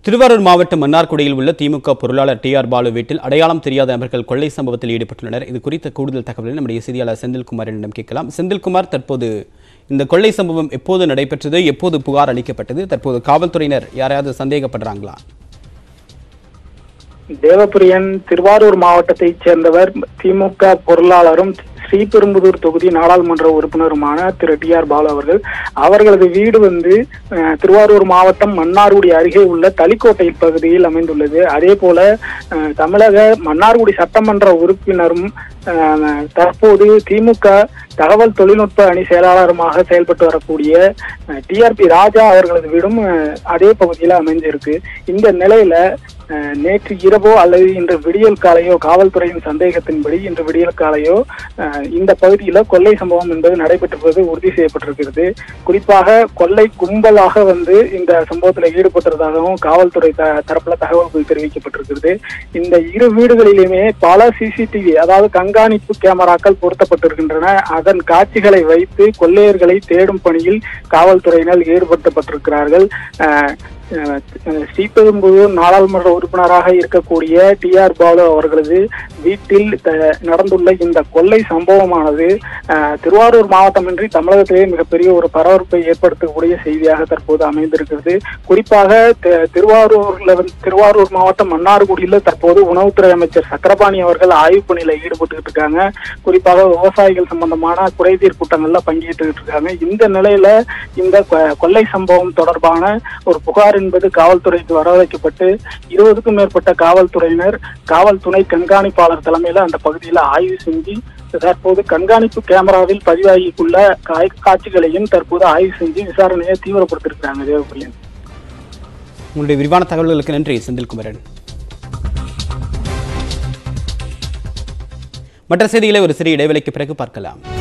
திருவாரூர் மாவட்டம் மன்னார்குடியில் உள்ள திமுக பொருளாளர் டி ஆர் பாலு வீட்டில் அடையாளம் தெரியாத நபர்கள் கொள்ளை சம்பவத்தில் ஈடுபட்டுள்ளனர் இது குறித்த கூடுதல் தகவலை நம்முடைய செய்தியாளர் செந்தில்குமாரிடம் கேட்கலாம் செந்தில்குமார் தற்போது இந்த கொள்ளை சம்பவம் எப்போது நடைபெற்றது எப்போது புகார் அளிக்கப்பட்டது தற்போது காவல்துறையினர் யாரையாவது சந்தேகப்படுறாங்களா தேவபிரியன் திருவாரூர் மாவட்டத்தைச் சேர்ந்தவர் திமுக பொருளாளரும் ஸ்ரீபெரும்புதூர் தொகுதி நாடாளுமன்ற உறுப்பினருமான திரு டி ஆர் பாலு அவர்கள் அவர்களது வீடு வந்து அஹ், திருவாரூர் மாவட்டம் மன்னார்குடி அருகே உள்ள தளிக்கோட்டை பகுதியில் அமைந்துள்ளது அதே போல அஹ், தமிழக மன்னார்குடி சட்டமன்ற உறுப்பினரும் அஹ், தற்போது திமுக தகவல் தொழில்நுட்ப அணி செயலாளருமாக செயல்பட்டு வரக்கூடிய டிஆர்பி ராஜா அவர்களது வீடும் அஹ், அதே பகுதியில் அமைஞ்சிருக்கு இந்த நிலையில அஹ், நேற்று இரவோ அல்லது இன்று விடியல் காலையோ காவல்துறையின் சந்தேகத்தின்படி இன்று விடியல் காலையோ அஹ், இந்த பகுதியில் கொள்ளை சம்பவம் என்பது நடைபெற்றிருப்பது உறுதி செய்யப்பட்டிருக்கிறது குறிப்பாக கொள்ளை கும்பலாக வந்து இந்த சம்பவத்தில் ஈடுபட்டிருந்ததாகவும் காவல்துறை த தரப்புல தகவல்கள் தெரிவிக்கப்பட்டிருக்கிறது இந்த இரு வீடுகளிலுமே பல சிசிடிவி அதாவது கண்காணிப்பு கேமராக்கள் பொருத்தப்பட்டிருக்கின்றன அதன் காட்சிகளை வைத்து கொள்ளையர்களை தேடும் பணியில் காவல்துறையினர் ஈடுபடுத்தப்பட்டிருக்கிறார்கள் அஹ், அஹ், ஸ்ரீபெரும்புதூர் நாடாளுமன்ற உறுப்பினராக இருக்கக்கூடிய டி ஆர் பாலு அவர்களது வீட்டில் த- நடந்துள்ள இந்த கொள்ளை சம்பவமானது அஹ், திருவாரூர் மாவட்டமின்றி தமிழகத்திலே மிகப்பெரிய ஒரு பரபரப்பை ஏற்படுத்தக்கூடிய செய்தியாக தற்போது அமைந்திருக்கிறது குறிப்பாக தி- திருவாரூர்ல வந்து திருவாரூர் மாவட்டம் மன்னார்குடியில் தற்போது உணவுத்துறை அமைச்சர் சக்கரபாணி அவர்கள் ஆய்வுப் பணியில ஈடுபட்டுக்கிட்டு இருக்காங்க குறிப்பாக விவசாயிகள் சம்பந்தமான குறைதீர் கூட்டங்கள்ல பங்கேற்றுக்கிட்டு இருக்காங்க இந்த நிலையில இந்த கொ- கொள்ளை சம்பவம் தொடர்பான ஒரு புகார் என்பது காவல்துறைக்கு வரவழைக்கப்பட்டு இருபதுக்கும் மேற்பட்ட காவல்துறையினர் காவல் துணை கண்காணிப்பாளர் தலைமையில அந்த பகுதியில ஆய்வு செஞ்சு தற்போது கண்காணிப்பு கேமராவில் பதிவாகியுள்ள காய்- காட்சிகளையும் தற்போது ஆய்வு செஞ்சு விசாரணையை தீவிரப்படுத்திருக்கிறாங்க தேவபிரியன் உங்களுடைய விரிவான தகவல்களுக்கு நன்றி செந்தில்குமரன் மற்ற செய்திகளை ஒரு சிறிய இடைவெளிக்கு பிறகு பார்க்கலாம்